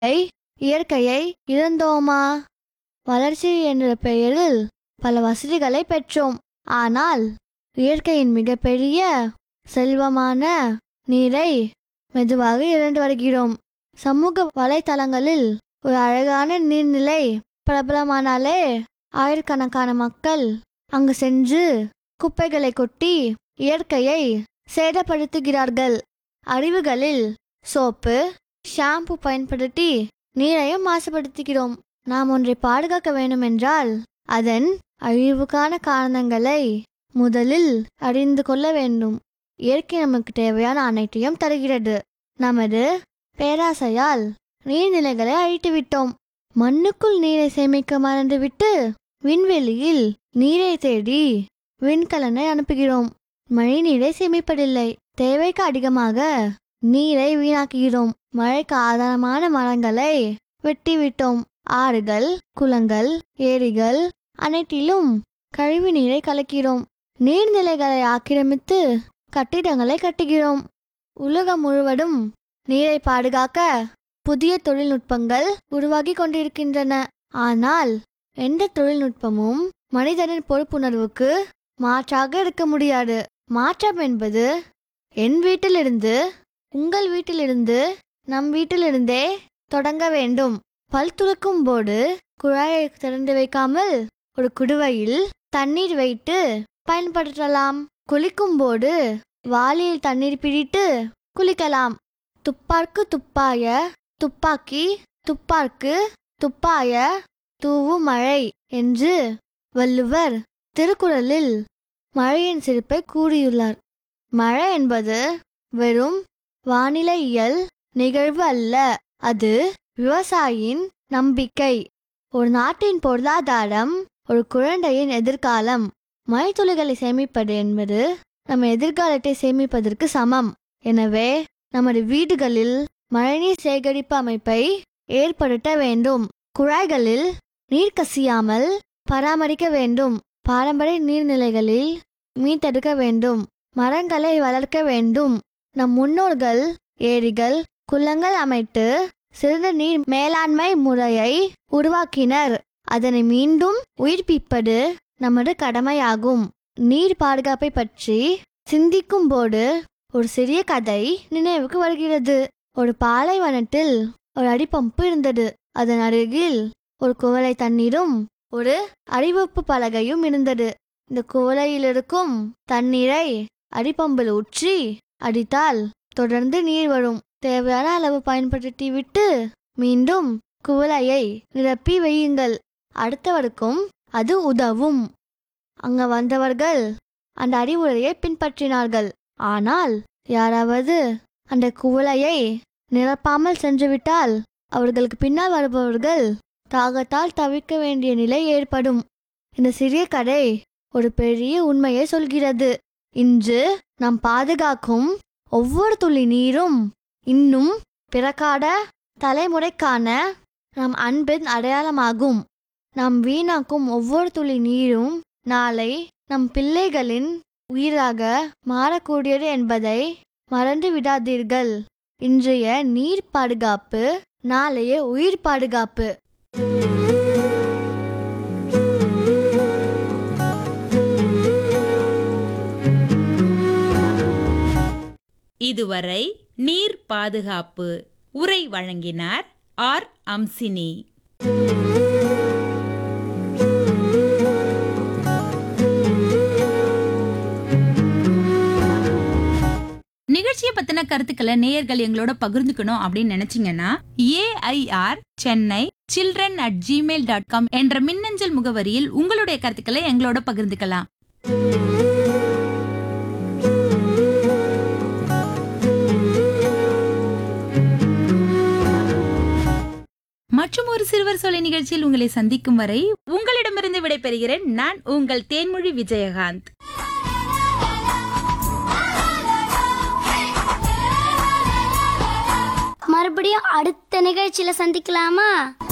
ஐ, இயற்கையை இழந்தோமா வளர்ச்சி என்ற பெயரில் பல வசதிகளை பெற்றோம் ஆனால் இயற்கையின் மிகப்பெரிய செல்வமான நீரை மெதுவாக இழந்து வருகிறோம் சமூக வலைத்தளங்களில் ஒரு அழகான நீர்நிலை பிரபலமானாலே ஆயிரக்கணக்கான மக்கள் அங்கு சென்று குப்பைகளை கொட்டி இயற்கையை சேதப்படுத்துகிறார்கள் அருவிகளில் சோப்பு ஷாம்பு பயன்படுத்தி நீரையும் மாசுபடுத்துகிறோம் நாம் ஒன்றை பாதுகாக்க வேண்டுமென்றால் அதன் அழிவுக்கான காரணங்களை முதலில் அறிந்து கொள்ள வேண்டும் இயற்கை நமக்கு தேவையான அனைத்தையும் தருகிறது நமது பேராசையால் நீர்நிலைகளை அழித்துவிட்டோம் மண்ணுக்குள் நீரை சேமிக்க மறந்துவிட்டு விண்வெளியில் நீரை தேடி விண்கலனை அனுப்புகிறோம் மழை நீரை சேமிப்பதில்லை தேவைக்கு அதிகமாக நீரை வீணாக்குகிறோம் மழைக்கு ஆதாரமான மரங்களை வெட்டிவிட்டோம் ஆறுகள் குளங்கள் ஏரிகள் அனைத்திலும் கழிவு நீரை கலக்கிறோம் நீர்நிலைகளை ஆக்கிரமித்து கட்டிடங்களை கட்டுகிறோம் உலகம் முழுவதும் நீரை பாதுகாக்க புதிய தொழில்நுட்பங்கள் உருவாகி கொண்டிருக்கின்றன ஆனால் எந்த தொழில்நுட்பமும் மனிதனின் பொறுப்புணர்வுக்கு மாற்றாக இருக்க முடியாது மாற்றம் என்பது என் வீட்டிலிருந்து உங்கள் வீட்டிலிருந்து நம் வீட்டிலிருந்தே தொடங்க வேண்டும் பல் துலக்கும் போது குழாயை திறந்து வைக்காமல் ஒரு குடுவையில் தண்ணீர் வைத்து பயன்படுத்தலாம் குளிக்கும் போது வாளியில் தண்ணீர் பிடித்து குளிக்கலாம் துப்பார்க்கு துப்பாய துப்பாக்கி துப்பார்க்கு துப்பாய தூவு மழை என்று வள்ளுவர் திருக்குறளில் மழையின் சிறப்பை கூறியுள்ளார் மழை என்பது வெறும் வானிலையியல் நிகழ்வு அல்ல அது விவசாயியின் நம்பிக்கை ஒரு நாட்டின் பொருளாதாரம் ஒரு குழந்தையின் எதிர்காலம் மழைத்துளிகளை சேமிப்பது என்பது நம் எதிர்காலத்தை சேமிப்பதற்கு சமம் எனவே நமது வீடுகளில் மழைநீர் சேகரிப்பு அமைப்பை ஏற்படுத்த வேண்டும் குழாய்களில் நீர் கசியாமல் பராமரிக்க வேண்டும் பாரம்பரிய நீர்நிலைகளில் மீட்டெடுக்க வேண்டும் மரங்களை வளர்க்க வேண்டும் நம் முன்னோர்கள் ஏரிகள் குளங்கள் அமைத்து சிறந்த நீர் மேலாண்மை முறையை உருவாக்கினர் அதனை மீண்டும் உயிர்ப்பிப்பது நமது கடமையாகும் நீர் பாதுகாப்பை பற்றி சிந்திக்கும் போது ஒரு சிறிய கதை நினைவுக்கு வருகிறது ஒரு பாலைவனத்தில் ஒரு அடிப்பம்பு இருந்தது அதன் அருகில் ஒரு குவளை தண்ணீரும் ஒரு அறிவிப்பு பலகையும் இருந்தது இந்த குவளையில் இருக்கும் தண்ணீரை அடிப்பம்பில் ஊற்றி அடித்தால் தொடர்ந்து நீர் வரும் தேவையான அளவு பயன்படுத்தி விட்டு மீண்டும் குவளையை நிரப்பி வையுங்கள் அடுத்தவருக்கும் அது உதவும் அங்க வந்தவர்கள் அந்த அறிவுரையை பின்பற்றினார்கள் ஆனால் யாராவது அந்த குவளையை நிரப்பாமல் சென்றுவிட்டால் அவர்களுக்கு பின்னால் வருபவர்கள் தாகத்தால் தவிர்க்க வேண்டிய நிலை ஏற்படும் இந்த சிறிய கதை ஒரு பெரிய உண்மையை சொல்கிறது இன்று நாம் பாதுகாக்கும் ஒவ்வொரு துளி நீரும் இன்னும் பிறக்காத தலைமுறைக்கான நம் அன்பின் அடையாளமாகும் நாம் வீணாக்கும் ஒவ்வொரு துளி நீரும் நாளை நம் பிள்ளைகளின் உயிராக மாறக்கூடியது என்பதை மறந்து விடாதீர்கள் இன்றைய நீர் பாதுகாப்பு நாளைய உயிர் பாதுகாப்பு இதுவரை நீர் பாதுகாப்பு உரை வழங்கினார் ஆர் அம்சினி நிகழ்ச்சியை பத்தின கருத்துக்களை நேயர்கள் எங்களோட பகிர்ந்துக்கணும் அப்படின்னு நினைச்சீங்கன்னா AIR Chennai children at Gmail dot com என்ற மின்னஞ்சல் முகவரியில் உங்களுடைய கருத்துக்களை எங்களோட பகிர்ந்துக்கலாம் மற்றும் ஒரு சிறுவர் சொலை நிகழ்ச்சியில் உங்களை சந்திக்கும் வரை உங்களிடமிருந்து விடைபெறுகிறேன் நான் உங்கள் தேன்மொழி விஜயகாந்த் மறுபடியும் அடுத்த நிகழ்ச்சியில சந்திக்கலாமா